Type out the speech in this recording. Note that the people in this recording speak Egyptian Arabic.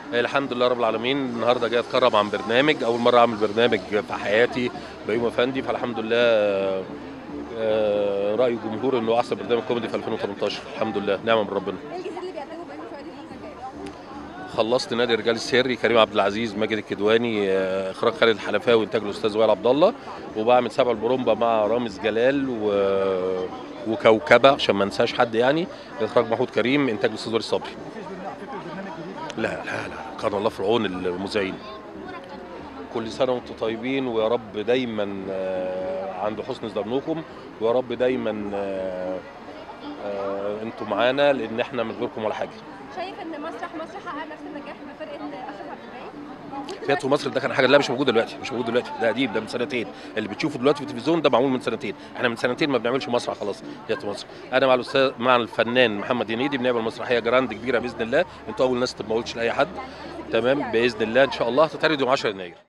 الحمد لله رب العالمين النهارده جاي اتكرم عن برنامج اول مره اعمل برنامج في حياتي بيوم افندي فالحمد لله آه، آه، راي الجمهور انه احسن برنامج كوميدي في 2018 الحمد لله نعمه من ربنا ايه الجديد اللي بيقدمه بين فؤاد الفتى الجاي؟ خلصت نادي الرجال السري كريم عبد العزيز ماجد الكدواني آه، اخراج خالد الحلفاوي انتاج الاستاذ وائل عبد الله وبعمل سبع البرومبا مع رامز جلال و... وكوكبه عشان ما انساش حد يعني اخراج محمود كريم انتاج الاستاذ وليد صبري مفيش برنامج فكره برنامج جديد لا لا لا كان الله في العون المذيعين كل سنه وانتم طيبين ويا رب دايما آه، عند حسن ظنكم ويا رب دايما آه، آه، انتم معانا لان احنا من غيركم ولا حاجه شايف ان مسرح مصر حقق نفس النجاح بفرقه اشرف عبد الباقي؟ موجود تياترو مصر ده كان حاجه لا مش موجوده دلوقتي مش موجود دلوقتي ده قديم ده من سنتين اللي بتشوفه دلوقتي في التلفزيون ده معمول من سنتين احنا من سنتين ما بنعملش مسرح خلاص تياترو مصر انا مع الاستاذ مع الفنان محمد هنيدي بنعمل مسرحيه جراند كبيره باذن الله انتوا اول ناس ما قلتش لاي حد تمام باذن الله ان شاء الله هتتعرض يوم 10 يناير